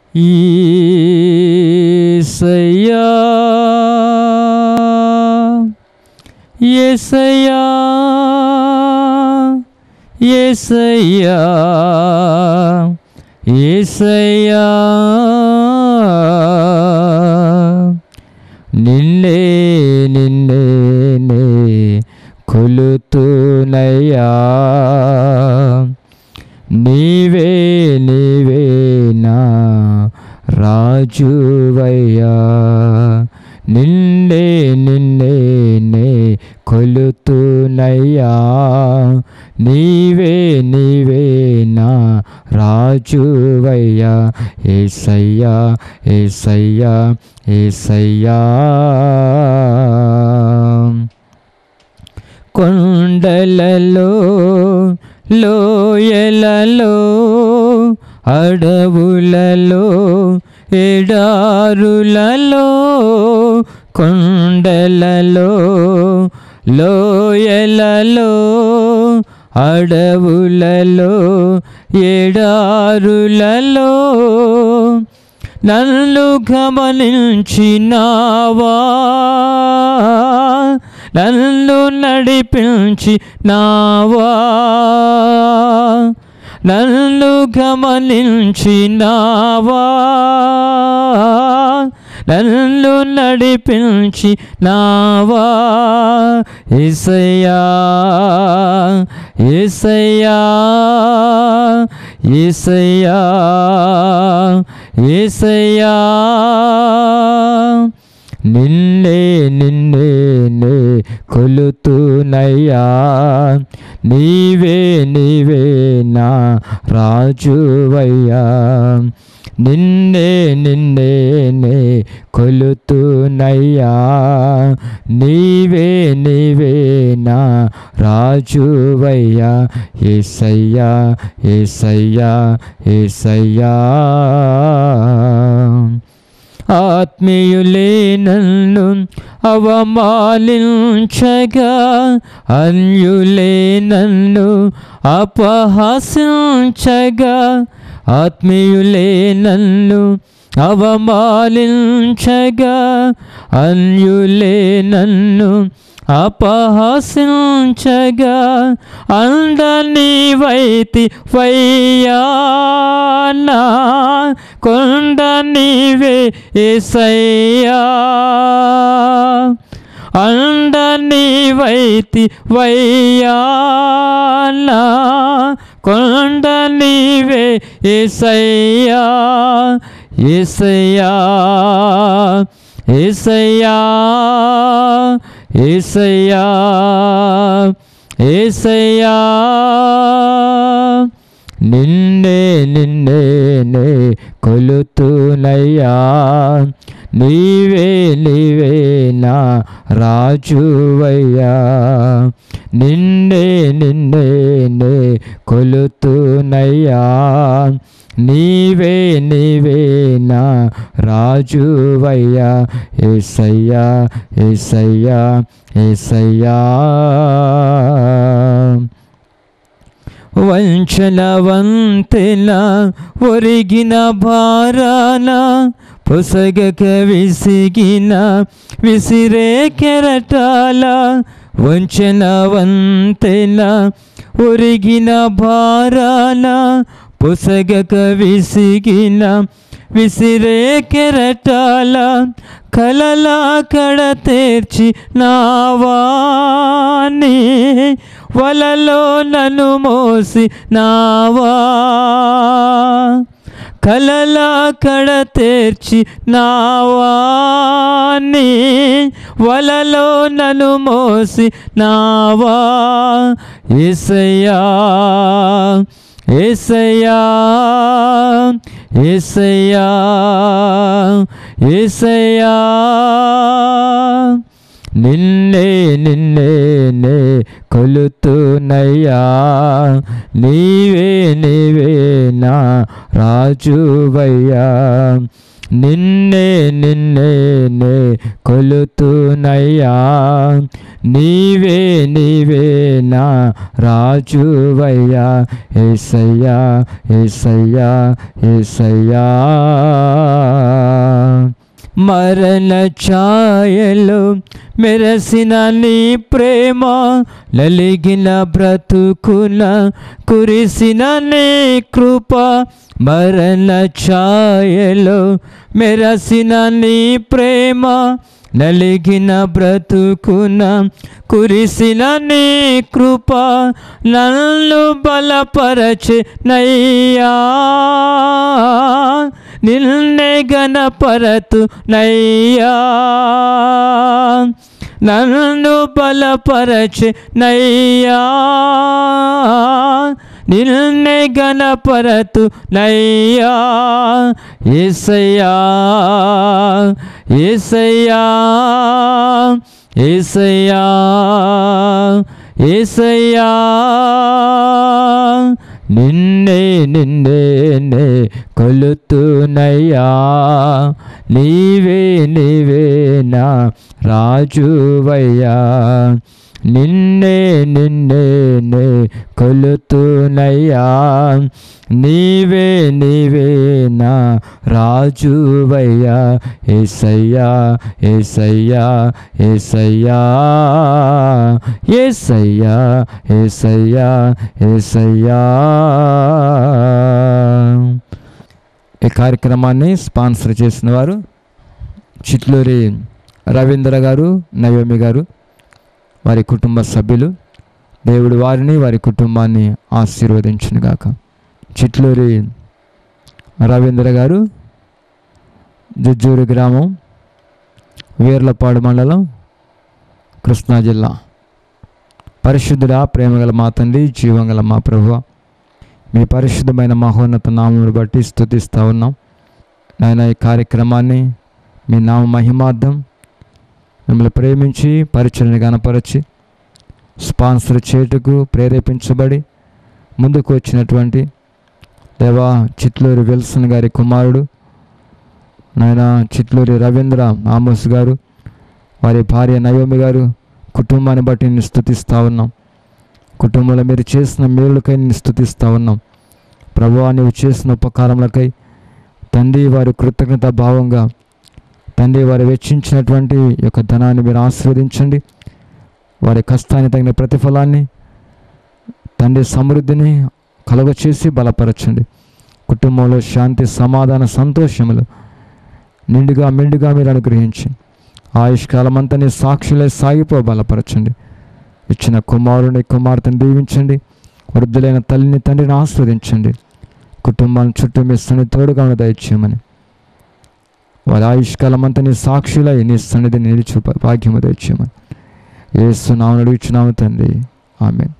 ఈసయ్యా ఏసయ్యా ఏసయ్యా ఏసయ్యా నిన్నే నిన్నే నే కొలుతునయ్యా నీవే నీవే నా రాజువయ్యా నిన్నే నిన్నే నే కొలుతునయ్యా నీవే నీవే నా రాజువయ్యా ఏసయ్యా ఏసయ్యా ఏసయ్యా కొండలలో లోయలలో అడవులలో ఎడారులలో కొండలలో లోయలలో అడవులలో ఎడారులలో నన్ను గమనించినావా నన్ను నడిపించి నావా నన్ను గమనించినావా నన్ను నడిపించి నావా ఏసయ్యా ఏసయ్యా ఏసయ్యా ఏసయ్యా నిన్నే నిన్నే నే కొలుతునయ్యా నీవే నీవే నా రాజువయ్యా నిన్నే నిన్నే నే కొలుతునయ్యా నీవే నీవే నా రాజువయ్యా ఏసయ్యా ఏసయ్యా ఏసయ్యా ఆత్మీయులే నన్ను అవమానించగా అన్యులే నన్ను అపహసించగా ఆత్మీయులే నన్ను అవమానించగా అన్యులే నన్ను అపహసించగా అందని వైతి వయ్యానా కొండ నీవే ఏసయ్యా అండ నీవైతి వయ్యానా కొండ నీవే ఏసయ్యా ఏసయ్యా ఏసయ్యా ఏసయ్యా ఏసయ్యా నిన్నే నిన్నే నే కొలుతునయ్యా నీవే నీవే నా రాజువయ్యా నిన్నే నిన్నే నే కొలుతునయ్యా నీవే నీవే నా రాజువయ్యా ఏసయ్యా ఏసయ్యా ఏసయ్యా వంచనవంతెన ఒరిగిన భారాన పొసగక విసిగిన విసిరే కెరటాల వంచనవంతెన ఒరిగిన భారాన పొసగక విసిగిన విసిరే కెరటాల కలలా కడ తీర్చి నావాని వలలో నన్ను మోసి నావా కలలా కడ తీర్చి నావాని వలలో నన్ను మోసి నావా ఏసయ్యా ఏసయ్యా ఏసయ్యా ఏసయ్యా నిన్నే నిన్నే నే కొలుతున్నయ్యా నీవే నీవే నా రాజువయ్యా నిన్నే నిన్నే నే కొలుతున్నయ్యా నీవే నీవే నా రాజువయ్యా ఏసయ్యా ఏసయ్యా ఏసయ్యా మరణ ఛాయలో మెరసిన నీ ప్రేమ నలిగిన బ్రతుకున కురిసిన నీ కృప మరణ ఛాయలో మెరసిన నీ ప్రేమ నలిగిన బ్రతుకున కురిసిన నీ కృప నన్ను బలపరచే నయ్యా నిన్నే గణపరతు నయ్యా నన్ను బలపరచే నయ్యా నిన్నే గణపరతు నయ్యా ఏసయ్యా ఏసయ్యా ఏసయ్యా ఏసయ్యా నిన్నే నిన్నే నే కొలుతున్నయ్యా నీవే నీవే నా రాజువయ్యా నిన్నే నిన్నే నే కొలుతున్నయ్యా నీవే నీవే నా రాజువయ్యా ఏసయ్యా ఏసయ్యా ఏసయ్యా ఏసయ్యా ఏసయ్యా ఏసయ్యా ఈ కార్యక్రమాన్ని స్పాన్సర్ చేసిన వారు చిట్లూరి రవీంద్ర గారు నయోమి గారు వారి కుటుంబ సభ్యులు దేవుడు వారిని వారి కుటుంబాన్ని ఆశీర్వదించునుగాక చిట్లూరి రవీంద్ర గారు జుజ్జూరు గ్రామం వీర్లపాడు మండలం కృష్ణా జిల్లా పరిశుద్ధుడా ప్రేమగల మా తండ్రి జీవంగల మా ప్రభువ మీ పరిశుద్ధమైన మహోన్నత నామమును బట్టి స్థుతిస్తూ ఉన్నాం నాయన ఈ కార్యక్రమాన్ని మీ నామ మహిమార్థం మిమ్మల్ని ప్రేమించి పరిచయని గనపరచి స్పాన్సర్ చేటుకు ప్రేరేపించబడి ముందుకు వచ్చినటువంటి దేవా చిట్లూరి విల్సన్ గారి కుమారుడు నాయన చిట్లూరి రవీంద్ర ఆమోస్ గారు వారి భార్య నయోమి గారు కుటుంబాన్ని బట్టి నేను స్థుతిస్తూ ఉన్నాం కుటుంబంలో మీరు చేసిన మేలుకై నేను స్థుతిస్తూ ఉన్నాం ప్రభువా నీవు చేసిన ఉపకారములకై తండ్రి వారి కృతజ్ఞత భావంగా తండ్రి వారు వెచ్చించినటువంటి ఈ యొక్క ధనాన్ని మీరు ఆశీర్వదించండి వారి కష్టాన్ని తగిన ప్రతిఫలాన్ని తండ్రి సమృద్ధిని కలుగ చేసి బలపరచండి కుటుంబంలో శాంతి సమాధాన సంతోషములు నిండుగా మెండుగా మీరు అనుగ్రహించి ఆయుష్కాలమంతా నీ సాక్షులే సాగిపో బలపరచండి ఇచ్చిన కుమారుని కుమార్తెను దీవించండి వృద్ధులైన తల్లిని తండ్రిని ఆస్వాదించండి కుటుంబాన్ని చుట్టూ మీ సన్ని తోడుగా దయచేయమని వారి ఆయుష్కాలమంతా నీ సాక్షులై నీ సన్నిధిని నిలిచి భాగ్యము దయచేయమని ఏసు నామను అడుగుచున్నాము తండ్రి ఆమె